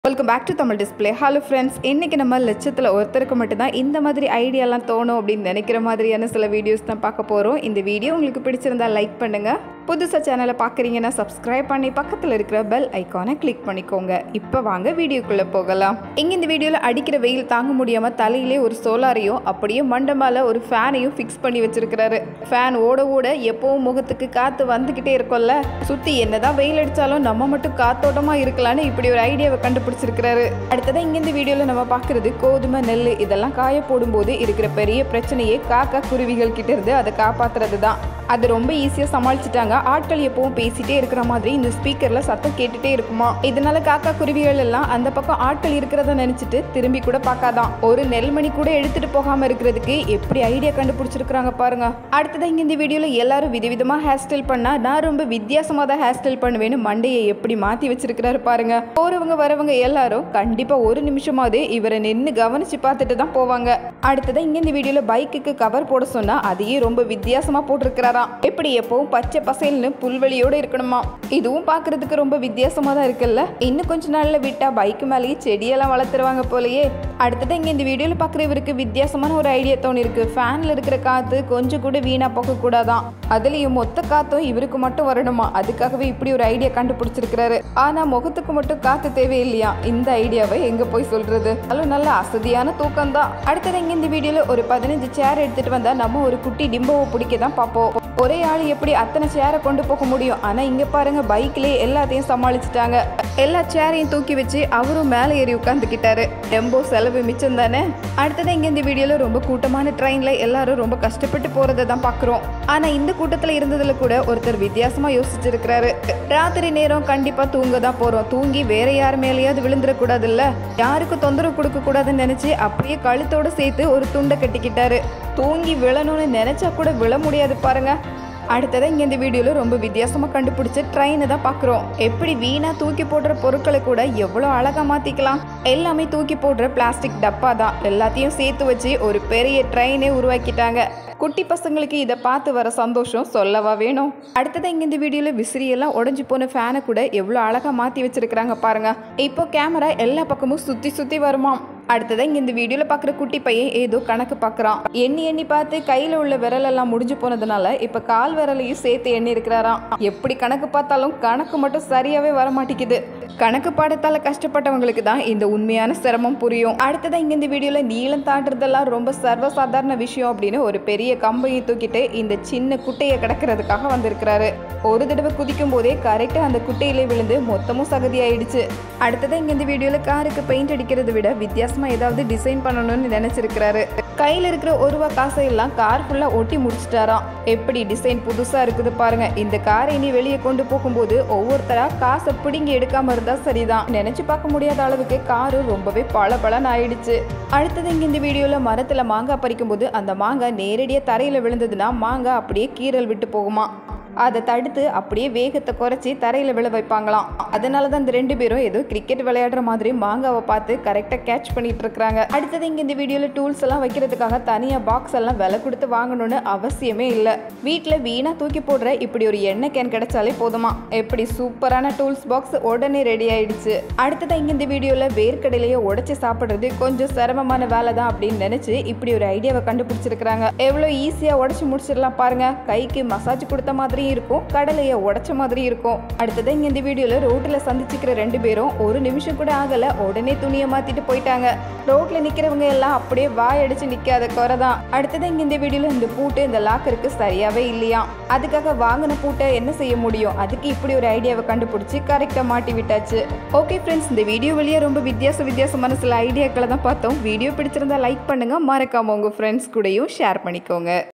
welcome back to Tamil display hello friends இன்றைக்கி நம்ம லட்சத்தில் ஒருத்தருக்கு மட்டும்தான் இந்த மாதிரி ஐடியாலாம் தோணும் அப்படின்னு நினைக்கிற மாதிரியான சில வீடியோஸ் தான் பார்க்க போகிறோம் இந்த வீடியோ உங்களுக்கு பிடிச்சிருந்தா லைக் பண்ணுங்கள் புதுசாக சேனலை பார்க்குறீங்கன்னா சப்ஸ்கிரைப் பண்ணி பக்கத்தில் இருக்கிற பெல் ஐக்கானை கிளிக் பண்ணிக்கோங்க இப்போ வாங்க வீடியோக்குள்ளே போகலாம் இங்கே இந்த வீடியோவில் அடிக்கிற வெயில் தாங்க முடியாமல் தலையிலே ஒரு சோலாரையும் அப்படியே மண்டமால ஒரு ஃபேனையும் ஃபிக்ஸ் பண்ணி வச்சிருக்கிறாரு ஃபேன் ஓட ஓட எப்பவும் முகத்துக்கு காற்று வந்துக்கிட்டே இருக்கும்ல சுற்றி என்னதான் வெயில் அடித்தாலும் நம்ம மட்டும் காத்தோட்டமாக இருக்கலான்னு இப்படி ஒரு ஐடியாவை கண்டுபிடிச்சிருக்கிறாரு அடுத்ததான் இங்க இந்த வீடியோவில் நம்ம பார்க்குறது கோதுமை நெல் இதெல்லாம் காய போடும்போது இருக்கிற பெரிய பிரச்சனையே காக்கா குருவிகள் கிட்ட இருந்து அதை காப்பாத்துறது தான் அது ரொம்ப ஈஸியாக சமாளிச்சிட்டாங்க ஆட்கள் எப்பவும் பேசிட்டே இருக்கிற மாதிரி இந்த ஸ்பீக்கரில் சத்தம் கேட்டுட்டே இருக்குமா இதனால காக்கா குருவிகள் எல்லாம் அந்த பக்கம் ஆட்கள் இருக்கிறத நினைச்சிட்டு திரும்பி கூட பார்க்காதான் ஒரு நெல்மணி கூட எடுத்துட்டு போகாம இருக்கிறதுக்கு எப்படி ஐடியா கண்டுபிடிச்சிருக்கிறாங்க பாருங்க அடுத்ததான் இங்க இந்த வீடியோவில் எல்லாரும் விதவிதமா ஹேர் ஸ்டைல் பண்ணா நான் ரொம்ப வித்தியாசமாக தான் ஹேர் ஸ்டைல் பண்ணுவேன்னு மண்டையை எப்படி மாற்றி வச்சிருக்கிறாரு பாருங்க போறவங்க வரவங்க எல்லாரும் கண்டிப்பா ஒரு நிமிஷமாவது இவரை நின்று கவனிச்சு பார்த்துட்டு தான் போவாங்க அடுத்ததான் இங்க இந்த வீடியோல பைக்குக்கு கவர் போட சொன்னா அதையே ரொம்ப வித்தியாசமா போட்டிருக்கிறாராம் எப்படி எப்பவும் பச்சை பசேல்னு புல்வெளியோட இருக்கணுமா இதுவும் பார்க்கிறதுக்கு ரொம்ப வித்தியாசமா தான் இருக்குல்ல இன்னும் கொஞ்ச நாள்ல விட்டா பைக்கு மேலேயே செடியெல்லாம் வளர்த்துருவாங்க போலயே அடுத்தது இங்க இந்த வீடியோல பார்க்குற இவருக்கு வித்தியாசமான ஒரு ஐடியா தோணி இருக்கு ஃபேன்ல இருக்கிற காத்து கொஞ்சம் கூட வீணா போக கூடாதான் அதுலயும் மொத்த காத்தும் இவருக்கு மட்டும் வரணுமா அதுக்காகவே இப்படி ஒரு ஐடியா கண்டுபிடிச்சிருக்கிறாரு ஆனா முகத்துக்கு மட்டும் காத்து தேவையில்லையா இந்த ஐடியாவை எங்க போய் சொல்றது அதுவும் நல்ல அசதியான தூக்கம் தான் அடுத்தது இங்க இந்த வீடியோல ஒரு பதினஞ்சு சேர் எடுத்துட்டு வந்தா நம்ம ஒரு குட்டி டிம்போவை பிடிக்க தான் பார்ப்போம் ஒரே ஆள் எப்படி அத்தனை சேரை கொண்டு போக முடியும் ஆனா இங்க பாருங்க பைக்லயே எல்லாத்தையும் சமாளிச்சிட்டாங்க எல்லா சேரையும் தூக்கி வச்சு அவரும் மேலே ஏறி உட்காந்துக்கிட்டாரு ரொம்ப செலவு மிச்சம் தானே அடுத்தது இங்க இந்த வீடியோல ரொம்ப கூட்டமான ட்ரெயின்ல எல்லாரும் ரொம்ப கஷ்டப்பட்டு போறதை தான் பாக்குறோம் ஆனா இந்த கூட்டத்துல இருந்ததுல கூட ஒருத்தர் வித்தியாசமா யோசிச்சிருக்கிறாரு ராத்திரி நேரம் கண்டிப்பா தூங்க தான் போறோம் தூங்கி வேற யார் மேலேயாவது விழுந்துடக்கூடாது இல்ல யாருக்கும் தொந்தரவு கொடுக்க கூடாதுன்னு நினைச்சு அப்படியே கழுத்தோட சேர்த்து ஒரு துண்டை கட்டிக்கிட்டாரு தூங்கி விழணும்னு நினைச்சா கூட விழ முடியாது பாருங்க அடுத்ததான் இங்கே இந்த வீடியோவில் ரொம்ப வித்தியாசமாக கண்டுபிடிச்ச ட்ரெயினை தான் பார்க்குறோம் எப்படி வீணாக தூக்கி போடுற பொருட்களை கூட எவ்வளோ அழகாக மாற்றிக்கலாம் எல்லாமே தூக்கி போடுற பிளாஸ்டிக் டப்பா தான் எல்லாத்தையும் சேர்த்து வச்சு ஒரு பெரிய ட்ரெயினே உருவாக்கிட்டாங்க குட்டி பசங்களுக்கு இதை பார்த்து வர சந்தோஷம் சொல்லவா வேணும் அடுத்ததான் இங்கே இந்த வீடியோவில் விசிறியெல்லாம் உடஞ்சி போன ஃபேனை கூட எவ்வளோ அழகாக மாற்றி வச்சிருக்கிறாங்க பாருங்க இப்போ கேமரா எல்லா பக்கமும் சுற்றி சுற்றி வருமாம் அடுத்ததான் இங்க இந்த வீடியோல பாக்குற குட்டி பையன் ஏதோ கணக்கு பார்க்கறான் எண்ணி எண்ணி பார்த்து கையில உள்ள விரல் எல்லாம் முடிஞ்சு போனதுனால இப்ப கால் விரலையும் சேர்த்து எண்ணி இருக்கிறாராம் எப்படி கணக்கு பார்த்தாலும் கணக்கு மட்டும் சரியாவே வர மாட்டேங்குது கணக்கு பாடத்தால கஷ்டப்பட்டவங்களுக்கு தான் இந்த உண்மையான சிரமம் புரியும் அடுத்ததான் இங்க இந்த வீடியோல நீளம் தாண்டுறதெல்லாம் ரொம்ப சர்வசாதாரண விஷயம் அப்படின்னு ஒரு பெரிய கம்பையை தூக்கிட்டு இந்த சின்ன குட்டையை கிடக்கிறதுக்காக வந்திருக்கிறாரு ஒரு தடவை குதிக்கும் போதே கரெக்டா அந்த குட்டையிலே விழுந்து மொத்தமும் சகதி ஆயிடுச்சு அடுத்ததான் இங்க இந்த வீடியோல காருக்கு பெயிண்ட் அடிக்கிறதை விட வித்தியாசமா ஏதாவது டிசைன் பண்ணணும்னு நினைச்சிருக்கிறாரு கையில இருக்கிற ஒரு ரூபா காசை எல்லாம் கார் ஃபுல்லா ஒட்டி முடிச்சிட்டாராம் எப்படி டிசைன் புதுசா இருக்குது பாருங்க இந்த காரை இனி வெளியே கொண்டு போகும்போது ஒவ்வொருத்தரா காசை பிடுங்கி எடுக்காம இருந்தா சரிதான் நினைச்சு பார்க்க முடியாத அளவுக்கு காரு ரொம்பவே பளபளன்னு ஆயிடுச்சு அடுத்தது இங்க இந்த வீடியோல மரத்துல மாங்காய் பறிக்கும்போது அந்த மாங்காய் நேரடியா தரையில விழுந்ததுன்னா மாங்காய் அப்படியே கீறல் விட்டு போகுமா அதை தடுத்து அப்படியே வேகத்தை குறைச்சி தரையில் விழ வைப்பாங்களாம் அதனால தான் இந்த ரெண்டு பேரும் ஏதோ கிரிக்கெட் விளையாடுற மாதிரி மாங்காவை பார்த்து கரெக்டாக கேட்ச் பண்ணிட்டு இருக்கிறாங்க அடுத்தது இங்கே இந்த வீடியோவில் டூல்ஸ் எல்லாம் வைக்கிறதுக்காக தனியாக பாக்ஸ் எல்லாம் விலை கொடுத்து வாங்கணும்னு அவசியமே இல்லை வீட்டில் வீணாக தூக்கி போடுற இப்படி ஒரு எண்ணெய் கேன் கிடைச்சாலே போதுமா எப்படி சூப்பரான டூல்ஸ் பாக்ஸ் உடனே ரெடி ஆயிடுச்சு அடுத்தது இங்கே இந்த வீடியோவில் வேர்க்கடலையை உடைச்சி சாப்பிட்றது கொஞ்சம் சிரமமான வேலை தான் அப்படின்னு நினச்சி இப்படி ஒரு ஐடியாவை கண்டுபிடிச்சிருக்கிறாங்க எவ்வளோ ஈஸியாக உடச்சி முடிச்சிடலாம் பாருங்க கைக்கு மசாஜ் கொடுத்த மாதிரி மாதிரியும் இருக்கும் கடலையை உடைச்ச மாதிரி இருக்கும் அடுத்தது இங்க இந்த வீடியோல ரோட்ல சந்திச்சுக்கிற ரெண்டு பேரும் ஒரு நிமிஷம் கூட ஆகல உடனே துணியை மாத்திட்டு போயிட்டாங்க ரோட்ல நிக்கிறவங்க எல்லாம் அப்படியே வாய் அடிச்சு நிக்காத குறைதான் அடுத்தது இங்க இந்த வீடியோல இந்த பூட்டு இந்த லாக்கருக்கு சரியாவே இல்லையா அதுக்காக வாங்கின பூட்டை என்ன செய்ய முடியும் அதுக்கு இப்படி ஒரு ஐடியாவை கண்டுபிடிச்சு கரெக்டா மாட்டி விட்டாச்சு ஓகே ஃப்ரெண்ட்ஸ் இந்த வீடியோ வழியா ரொம்ப வித்தியாச வித்தியாசமான சில ஐடியாக்களை தான் பார்த்தோம் வீடியோ பிடிச்சிருந்தா லைக் பண்ணுங்க மறக்காம உங்க ஃப்ரெண்ட்ஸ் கூடயும் ஷேர் பண்ணிக்கோங்க